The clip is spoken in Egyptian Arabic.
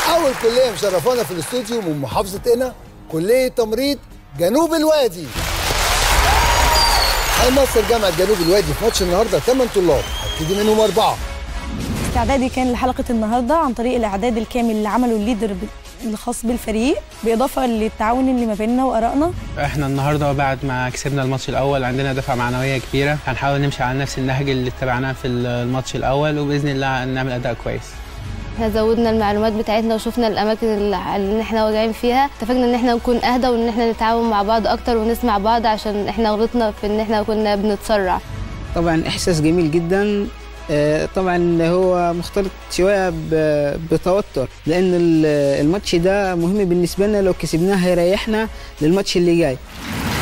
أول كلية مشرفانا في الاستوديو من محافظة قنا كلية تمريض جنوب الوادي هيمثل جامعة جنوب الوادي في ماتش النهارده 8 طلاب هبتدي منهم أربعة استعدادي كان لحلقة النهاردة عن طريق الإعداد الكامل اللي عمله الليدر ب- الخاص بالفريق بالإضافة للتعاون اللي ما بيننا وآرائنا احنا النهارده بعد ما كسبنا الماتش الاول عندنا دفعه معنويه كبيره هنحاول نمشي على نفس النهج اللي اتبعناه في الماتش الاول وباذن الله نعمل اداء كويس احنا زودنا المعلومات بتاعتنا وشفنا الاماكن اللي اللي احنا واجعين فيها اتفقنا ان احنا نكون اهدى وان احنا نتعاون مع بعض اكتر ونسمع بعض عشان احنا غلطنا في ان احنا كنا بنتسرع طبعا احساس جميل جدا آه، طبعا هو مختلط شويه ب- بتوتر لان ال- الماتش ده مهم بالنسبه لنا لو كسبناه هيريحنا للماتش اللي جاي